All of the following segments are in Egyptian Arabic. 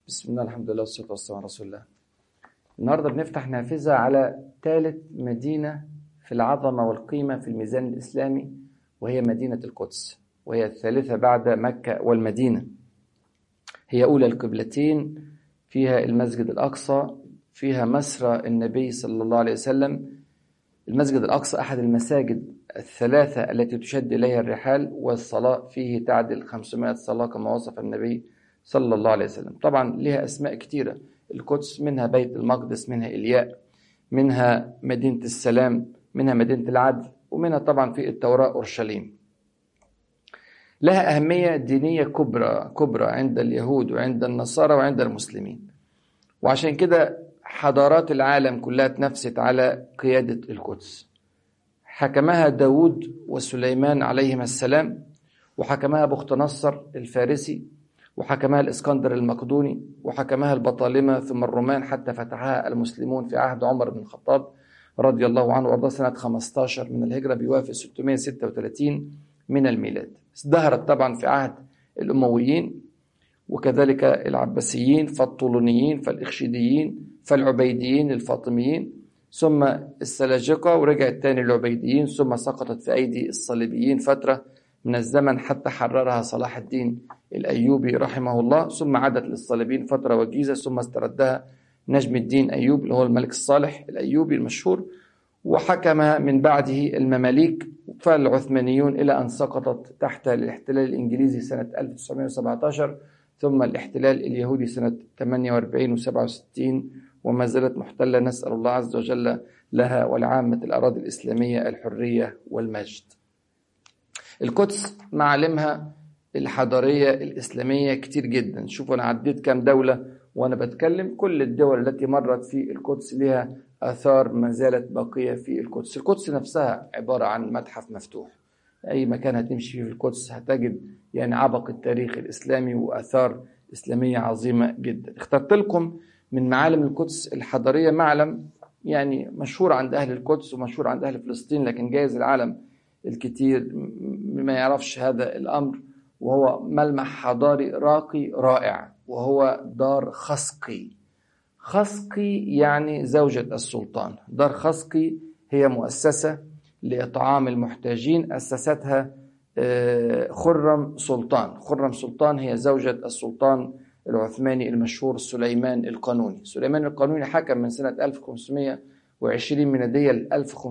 بسم الله الحمد لله والصلاة والسلام على رسول الله النهاردة بنفتح نافذة على ثالث مدينة في العظمة والقيمة في الميزان الإسلامي وهي مدينة القدس وهي الثالثة بعد مكة والمدينة هي أولى القبلتين فيها المسجد الأقصى فيها مسرى النبي صلى الله عليه وسلم المسجد الأقصى أحد المساجد الثلاثة التي تشد إليها الرحال والصلاة فيه تعدل 500 صلاة كما وصف النبي صلى الله عليه وسلم طبعا لها أسماء كثيرة القدس منها بيت المقدس منها إلياء منها مدينة السلام منها مدينة العدل ومنها طبعا في التوراة أورشليم لها أهمية دينية كبرى كبرى عند اليهود وعند النصارى وعند المسلمين وعشان كده حضارات العالم كلها تنفست على قيادة القدس حكمها داود وسليمان عليهما السلام وحكمها بخت نصر الفارسي وحكمها الإسكندر المقدوني وحكمها البطالمة ثم الرومان حتى فتحها المسلمون في عهد عمر بن الخطاب رضي الله عنه وارضاه سنة 15 من الهجرة بيوافق 636 من الميلاد ازدهرت طبعا في عهد الأمويين وكذلك العباسيين فالطولونيين فالإخشيديين فالعبيديين الفاطميين ثم السلاجقة ورجعت تاني العبيديين ثم سقطت في أيدي الصليبيين فترة من الزمن حتى حررها صلاح الدين الأيوبي رحمه الله ثم عادت للصليبيين فترة وجيزة ثم استردها نجم الدين أيوب اللي هو الملك الصالح الأيوبي المشهور وحكم من بعده المماليك فالعثمانيون إلى أن سقطت تحت الاحتلال الإنجليزي سنة 1917 ثم الاحتلال اليهودي سنة 48 و 67 وما زالت محتلة نسأل الله عز وجل لها ولعامة الأراضي الإسلامية الحرية والمجد القدس معالمها الحضارية الإسلامية كتير جدا شوفوا أنا عديت كام دولة وأنا بتكلم كل الدول التي مرت في القدس لها آثار ما زالت باقية في القدس القدس نفسها عبارة عن متحف مفتوح أي مكان هتمشي فيه في القدس هتجد يعني عبق التاريخ الإسلامي وآثار إسلامية عظيمة جدا اخترت لكم من معالم القدس الحضارية معلم يعني مشهور عند أهل القدس ومشهور عند أهل فلسطين لكن جايز العالم الكثير ما يعرفش هذا الأمر وهو ملمح حضاري راقي رائع وهو دار خسقي خسقي يعني زوجة السلطان دار خسقي هي مؤسسة لإطعام المحتاجين أسستها خرم سلطان خرم سلطان هي زوجة السلطان العثماني المشهور سليمان القانوني سليمان القانوني حكم من سنة 1520 ميلادية ل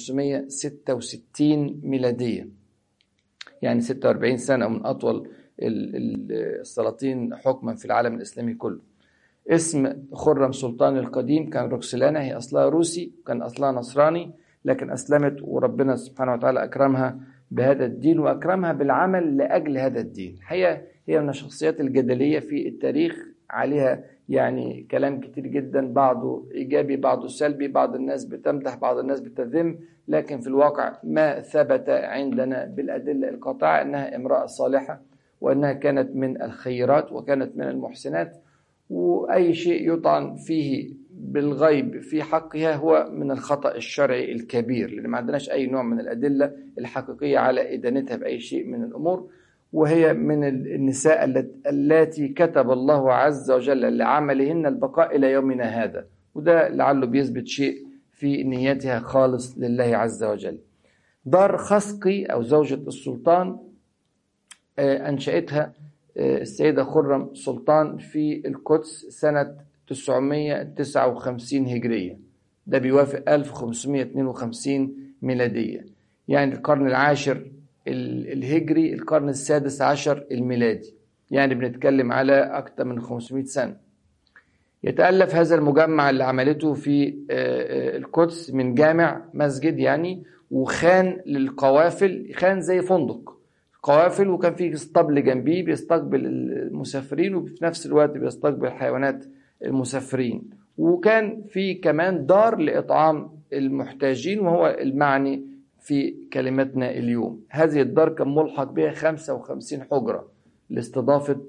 1566 ميلادية يعني 46 سنة من أطول السلاطين حكما في العالم الإسلامي كله اسم خرم سلطان القديم كان روكسلانا هي أصلها روسي كان أصلها نصراني لكن أسلمت وربنا سبحانه وتعالى أكرمها بهذا الدين وأكرمها بالعمل لأجل هذا الدين هي هي من الشخصيات الجدلية في التاريخ عليها يعني كلام كتير جدا بعضه إيجابي بعضه سلبي بعض الناس بتمدح بعض الناس بتذم لكن في الواقع ما ثبت عندنا بالأدلة القاطعة أنها امرأة صالحة وأنها كانت من الخيرات وكانت من المحسنات وأي شيء يطعن فيه بالغيب في حقها هو من الخطأ الشرعي الكبير لأن ما عندناش أي نوع من الأدلة الحقيقية على إدانتها بأي شيء من الأمور وهي من النساء اللاتي كتب الله عز وجل لعملهن البقاء إلى يومنا هذا وده لعله بيثبت شيء في نيتها خالص لله عز وجل دار خسقي أو زوجة السلطان أنشأتها السيدة خرم سلطان في القدس سنة 959 هجرية ده بيوافق 1552 ميلادية يعني القرن العاشر الهجري القرن السادس عشر الميلادي يعني بنتكلم على أكثر من 500 سنة يتألف هذا المجمع اللي عملته في القدس من جامع مسجد يعني وخان للقوافل خان زي فندق قوافل وكان في اسطبل جنبيه بيستقبل المسافرين وفي نفس الوقت بيستقبل حيوانات المسافرين وكان في كمان دار لإطعام المحتاجين وهو المعني في كلمتنا اليوم هذه الدار كان ملحق بها 55 حجرة لاستضافة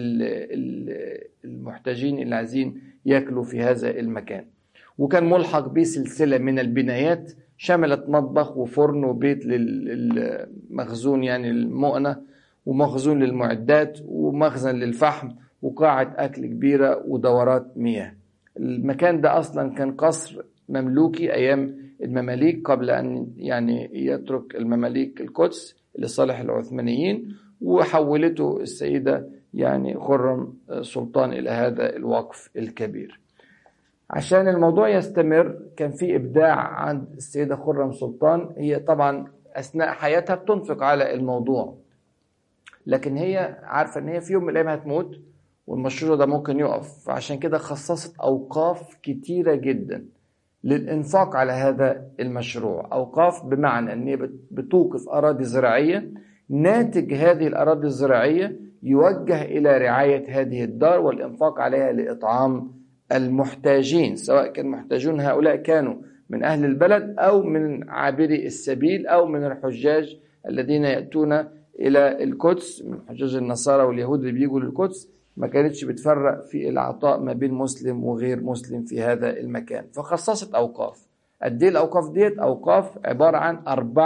المحتاجين اللي عايزين ياكلوا في هذا المكان وكان ملحق به سلسلة من البنايات شملت مطبخ وفرن وبيت للمخزون يعني المؤنة ومخزون للمعدات ومخزن للفحم وقاعة أكل كبيرة ودورات مياه المكان ده أصلا كان قصر مملوكي أيام المماليك قبل أن يعني يترك المماليك القدس لصالح العثمانيين وحولته السيدة يعني خرم سلطان إلى هذا الوقف الكبير عشان الموضوع يستمر كان في إبداع عند السيدة خرم سلطان هي طبعا أثناء حياتها بتنفق على الموضوع لكن هي عارفة إن هي في يوم من الأيام هتموت والمشروع ده ممكن يقف فعشان كده خصصت أوقاف كتيرة جدا للإنفاق على هذا المشروع أوقاف بمعنى أن هي بتوقف أراضي زراعية ناتج هذه الأراضي الزراعية يوجه إلى رعاية هذه الدار والإنفاق عليها لإطعام المحتاجين سواء كان محتاجون هؤلاء كانوا من أهل البلد أو من عابري السبيل أو من الحجاج الذين يأتون إلى القدس من حجاج النصارى واليهود اللي بيجوا للقدس ما كانتش بتفرق في العطاء ما بين مسلم وغير مسلم في هذا المكان فخصصت أوقاف قد ايه الأوقاف ديت أوقاف عبارة عن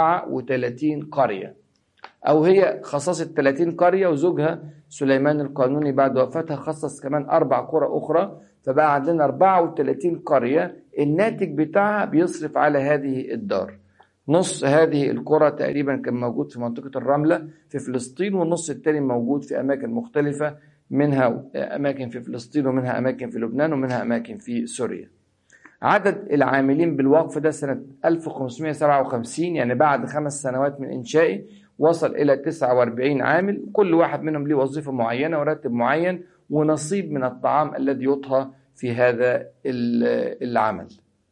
34 قرية أو هي خصصت 30 قرية وزوجها سليمان القانوني بعد وفاتها خصص كمان أربع قرى أخرى فبقى عندنا 34 قرية الناتج بتاعها بيصرف على هذه الدار نص هذه القرى تقريبا كان موجود في منطقة الرملة في فلسطين والنص التاني موجود في أماكن مختلفة منها أماكن في فلسطين ومنها أماكن في لبنان ومنها أماكن في سوريا عدد العاملين بالوقف ده سنة 1557 يعني بعد خمس سنوات من إنشائه وصل إلى 49 عامل كل واحد منهم له وظيفة معينة وراتب معين ونصيب من الطعام الذي يطهى في هذا العمل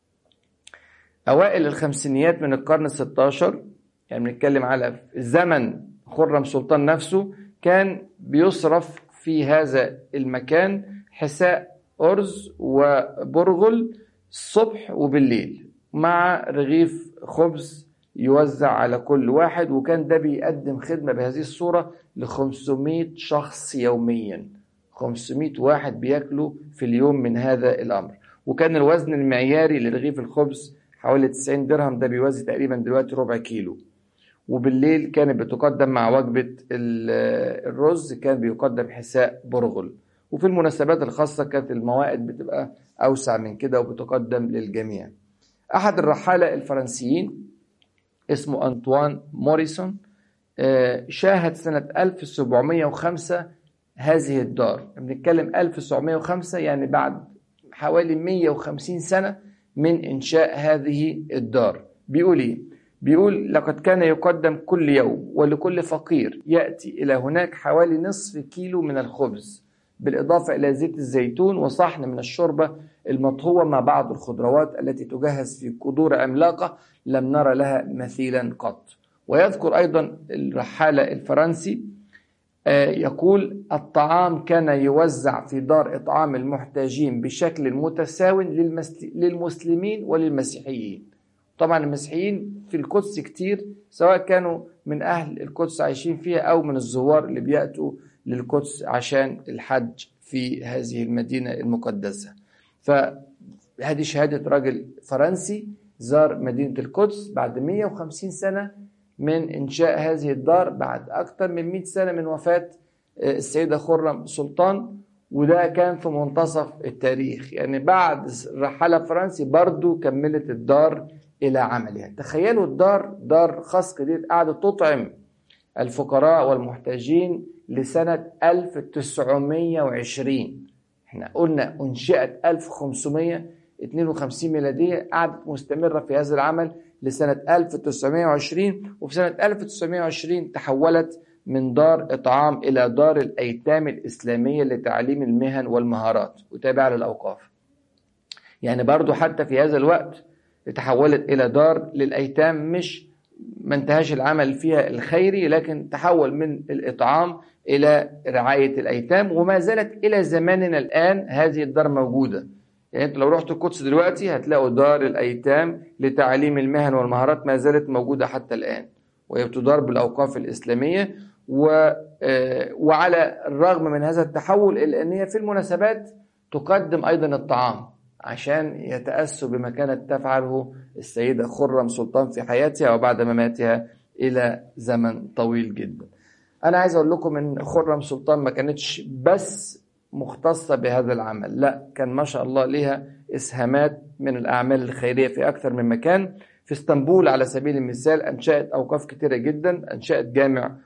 أوائل الخمسينيات من القرن الستاشر يعني بنتكلم على زمن خرم سلطان نفسه كان بيصرف في هذا المكان حساء أرز وبرغل الصبح وبالليل مع رغيف خبز يوزع على كل واحد وكان ده بيقدم خدمة بهذه الصورة ل 500 شخص يوميا 500 واحد بياكلوا في اليوم من هذا الأمر وكان الوزن المعياري لرغيف الخبز حوالي 90 درهم ده بيوزي تقريبا دلوقتي ربع كيلو وبالليل كانت بتقدم مع وجبة الرز كان بيقدم حساء برغل وفي المناسبات الخاصة كانت الموائد بتبقى أوسع من كده وبتقدم للجميع أحد الرحالة الفرنسيين اسمه أنطوان موريسون شاهد سنة 1705 هذه الدار بنتكلم 1905 يعني بعد حوالي 150 سنة من إنشاء هذه الدار بيقول إيه؟ بيقول لقد كان يقدم كل يوم ولكل فقير يأتي إلى هناك حوالي نصف كيلو من الخبز بالإضافة إلى زيت الزيتون وصحن من الشوربة المطهوة مع بعض الخضروات التي تجهز في قدور عملاقة لم نرى لها مثيلا قط ويذكر أيضا الرحالة الفرنسي يقول الطعام كان يوزع في دار إطعام المحتاجين بشكل متساو للمسلمين وللمسيحيين طبعا المسيحيين في القدس كتير سواء كانوا من أهل القدس عايشين فيها أو من الزوار اللي بيأتوا للقدس عشان الحج في هذه المدينة المقدسة فهذه شهادة راجل فرنسي زار مدينة القدس بعد 150 سنة من إنشاء هذه الدار بعد أكثر من 100 سنة من وفاة السيدة خرم سلطان وده كان في منتصف التاريخ يعني بعد رحلة فرنسي برضو كملت الدار إلى عملها تخيلوا الدار دار خاص جديد قعدت تطعم الفقراء والمحتاجين لسنة 1920 احنا قلنا انشئت 1552 ميلادية قعدت مستمرة في هذا العمل لسنة 1920 وفي سنة 1920 تحولت من دار إطعام إلى دار الأيتام الإسلامية لتعليم المهن والمهارات وتابعة للأوقاف يعني برضو حتى في هذا الوقت تحولت إلى دار للأيتام مش ما انتهاش العمل فيها الخيري لكن تحول من الإطعام إلى رعاية الأيتام وما زالت إلى زماننا الآن هذه الدار موجودة يعني انت لو رحت القدس دلوقتي هتلاقوا دار الأيتام لتعليم المهن والمهارات ما زالت موجودة حتى الآن وهي بتدار بالأوقاف الإسلامية و... وعلى الرغم من هذا التحول إلا أن هي في المناسبات تقدم أيضا الطعام عشان يتأسوا بما كانت تفعله السيدة خرم سلطان في حياتها وبعد مماتها إلى زمن طويل جدا أنا عايز أقول لكم إن خرم سلطان ما كانتش بس مختصة بهذا العمل لا كان ما شاء الله لها إسهامات من الأعمال الخيرية في أكثر من مكان في اسطنبول على سبيل المثال أنشأت أوقاف كثيرة جدا أنشأت جامع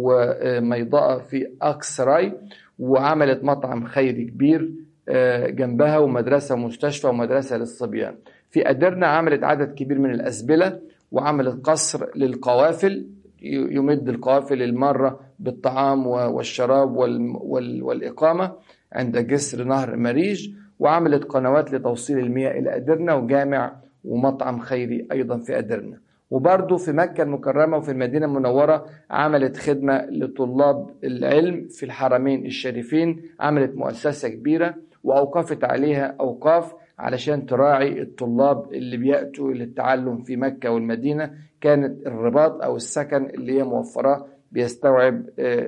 وميضاء في أكسراي وعملت مطعم خيري كبير جنبها ومدرسة ومستشفى ومدرسة للصبيان في أدرنا عملت عدد كبير من الأسبلة وعملت قصر للقوافل يمد القوافل المارة بالطعام والشراب والإقامة عند جسر نهر مريج وعملت قنوات لتوصيل المياه إلى أدرنا وجامع ومطعم خيري أيضا في أدرنا وبرضه في مكة المكرمة وفي المدينة المنورة عملت خدمة لطلاب العلم في الحرمين الشريفين عملت مؤسسة كبيرة وأوقفت عليها أوقاف علشان تراعي الطلاب اللي بيأتوا للتعلم في مكة والمدينة كانت الرباط أو السكن اللي هي موفراه بيستوعب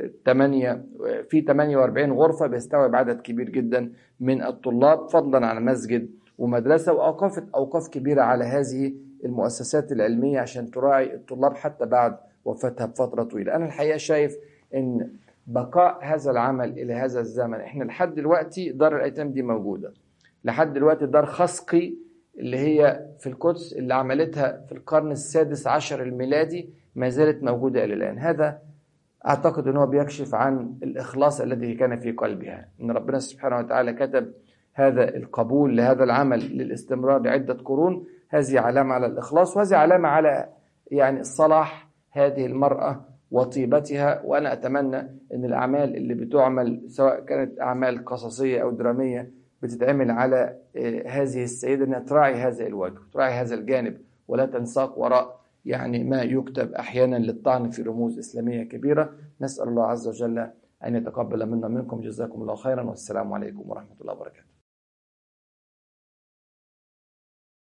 8 في 48 غرفة بيستوعب عدد كبير جدا من الطلاب فضلا عن مسجد ومدرسة وأوقفت أوقاف كبيرة على هذه المؤسسات العلمية عشان تراعي الطلاب حتى بعد وفاتها بفترة طويلة أنا الحقيقة شايف أن بقاء هذا العمل إلى هذا الزمن إحنا لحد دلوقتي دار الأيتام دي موجودة لحد دلوقتي دار خسقي اللي هي في القدس اللي عملتها في القرن السادس عشر الميلادي ما زالت موجودة إلى الآن هذا أعتقد أنه بيكشف عن الإخلاص الذي كان في قلبها أن ربنا سبحانه وتعالى كتب هذا القبول لهذا العمل للاستمرار لعدة قرون هذه علامة على الإخلاص وهذه علامة على يعني صلاح هذه المرأة وطيبتها وأنا أتمنى أن الأعمال اللي بتعمل سواء كانت أعمال قصصية أو درامية بتتعمل على هذه السيدة أنها تراعي هذا الوجه تراعي هذا الجانب ولا تنساق وراء يعني ما يكتب أحيانا للطعن في رموز إسلامية كبيرة نسأل الله عز وجل أن يتقبل منا منكم جزاكم الله خيرا والسلام عليكم ورحمة الله وبركاته